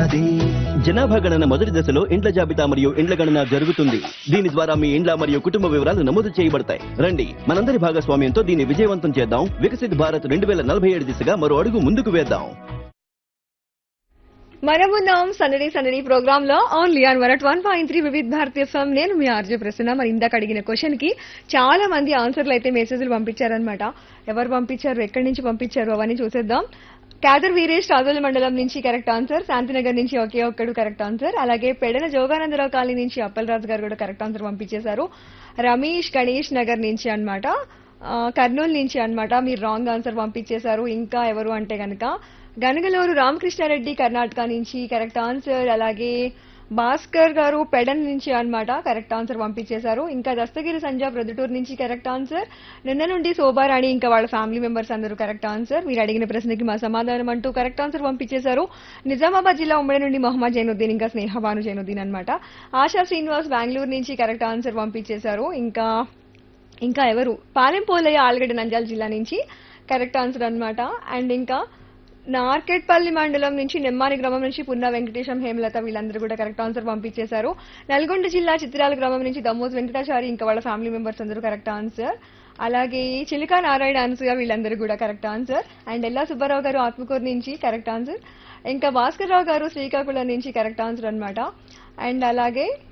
ఉన్నది జనాభా గణన మొదటి దశలో ఇండ్ల జాబితా మరియు ఇండ్ల గణన జరుగుతుంది దీని ద్వారా మీ ఇండ్ల మరియు కుటుంబ వివరాలు నమోదు చేయబడతాయి రండి మనందరి భాగస్వామ్యంతో దీన్ని విజయవంతం చేద్దాం వికసిత్ భారత్ రెండు వేల నలభై ఏడు దిశగా మరో అడుగు ముందుకు వేద్దాం మనమున్నాం సందడి సందడి ప్రోగ్రామ్ లో only on one one point three Vividha Bharatiya FM నేను మీ ఆర్జే ప్రసన్న మరి ఇందాక అడిగిన క్వశ్చన్ కి చాలా మంది ఆన్సర్లు అయితే మెసేజ్లు పంపించారనమాట ఎవరు పంపించారు ఎక్కడి నుంచి పంపించారు అవన్నీ చూసేద్దాం క్యాదర్ వీరేష్ రాజోల మండలం నుంచి కరెక్ట్ ఆన్సర్ శాంతినగర్ నుంచి ఒకే ఒక్కడు కరెక్ట్ ఆన్సర్ అలాగే పెడన జోగానందరావు కాలనీ నుంచి అప్పలరాజు గారు కూడా కరెక్ట్ ఆన్సర్ పంపించేశారు రమేష్ గణేష్ నగర్ నుంచి అన్నమాట ఆ, కర్నూలు నుంచి అన్నమాట మీరు రాంగ్ ఆన్సర్ పంపించేశారు ఇంకా ఎవరు అంటే గనక గనగలూరు రామకృష్ణారెడ్డి కర్ణాటక నుంచి కరెక్ట్ ఆన్సర్ అలాగే భాస్కర్ గారు పెడన్ నుంచి అన్నమాట కరెక్ట్ ఆన్సర్ పంపించేశారు ఇంకా దస్తగిరి సంజా ప్రొద్దుటూరు నుంచి కరెక్ట్ ఆన్సర్ నిన్న నుండి శోభారాణి ఇంకా వాళ్ళ ఫ్యామిలీ మెంబర్స్ అందరూ కరెక్ట్ ఆన్సర్ మీరు అడిగిన ప్రశ్నకి మా సమాధానం అంటూ కరెక్ట్ ఆన్సర్ పంపించేశారు నిజామాబాద్ జిల్లా ఉమ్మడి నుండి మొహమ్మద్ జైనుద్దీన్ ఇంకా స్నేహబాను జైనుద్దీన్ అన్నమాట ఆశా శ్రీనివాస్ బెంగళూరు నుంచి కరెక్ట్ ఆన్సర్ పంపించేశారు ఇంకా ఇంకా ఎవరు పాలెం పోలయ్య ఆలగడ్డ నంద్యాల జిల్లా నుంచి కరెక్ట్ ఆన్సర్ అన్నమాట అండ్ ఇంకా నార్కెట్పల్లి మండలం నుంచి నెమ్మాని గ్రామం నుంచి పున్న వెంకటేశం హేమలత వీళ్ళందరూ కూడా కరెక్ట్ ఆన్సర్ పంపించేశారు నల్గొండ జిల్లా చిత్రాల గ్రామం నుంచి దమ్మోజ్ వెంకటాచారి ఇంకా వాళ్ళ ఫ్యామిలీ మెంబర్స్ అందరూ కరెక్ట్ ఆన్సర్ అలాగే చిలికా నారాయణ అనసూయ వీళ్ళందరూ కూడా కరెక్ట్ ఆన్సర్ అండ్ ఎల్లా సుబ్బారావు గారు ఆత్మకూరు నుంచి కరెక్ట్ ఆన్సర్ ఇంకా భాస్కర్ రావు గారు శ్రీకాకుళం నుంచి కరెక్ట్ ఆన్సర్ అన్నమాట అండ్ అలాగే